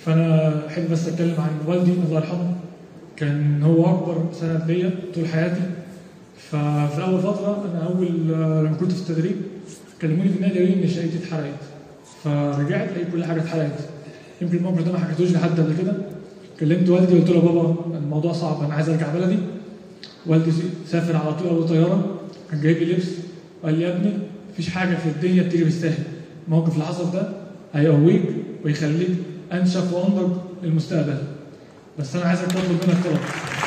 فانا احب بس اتكلم عن والدي الله يرحمه كان هو اكبر سند ليا طول حياتي ففي اول فتره انا اول لما كنت في التدريب كلموني في النادي قالوا لي ان شقتي اتحرقت فرجعت لقيت كل حاجه اتحرقت يمكن الموقف ده ما حكيتوش لحد قبل كده كلمت والدي قلت له يا بابا الموضوع صعب انا عايز ارجع بلدي والدي سافر على طول اول طياره كان جايب لي لبس وقال لي يا ابني مفيش حاجه في الدنيا بتيجي بالسهل الموقف اللي حصل ده هيقويك ويخليك انشف وانضج للمستقبل بس انا عايزك تطلب منك طلب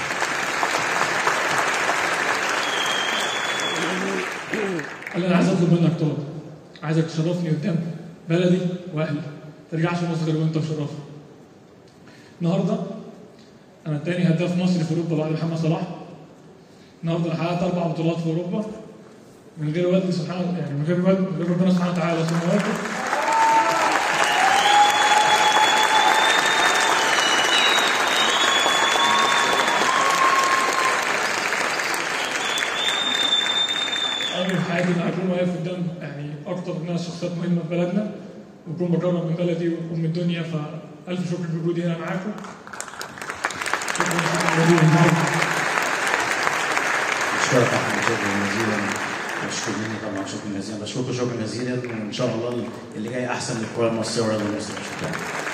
قال لي انا عايز اطلب منك طلب عايزك تشرفني قدام بلدي واهلي ما ترجعش مصر غير وانت مشرفني النهارده انا تاني هداف مصري في اوروبا بعد محمد صلاح النهارده انا حققت اربع بطولات في اوروبا من غير والدي سبحانه يعني من غير والد من غير ربنا سبحانه وتعالى ثم والدي أمر في حياتي إن أكون واقف قدام يعني أكتر ناس شخصيات مهمة في بلدنا وأكون بجرب من بلدي وأم الدنيا فألف شكر لوجودي هنا معاكم شكرا شكرا جزيلا اشكرك يا احمد شكرا جزيلا مشكور مني طبعا شكرا جزيلا بشكركم شكرا جزيلا وان شاء الله اللي جاي احسن للكره المصريه والمصريه شكرا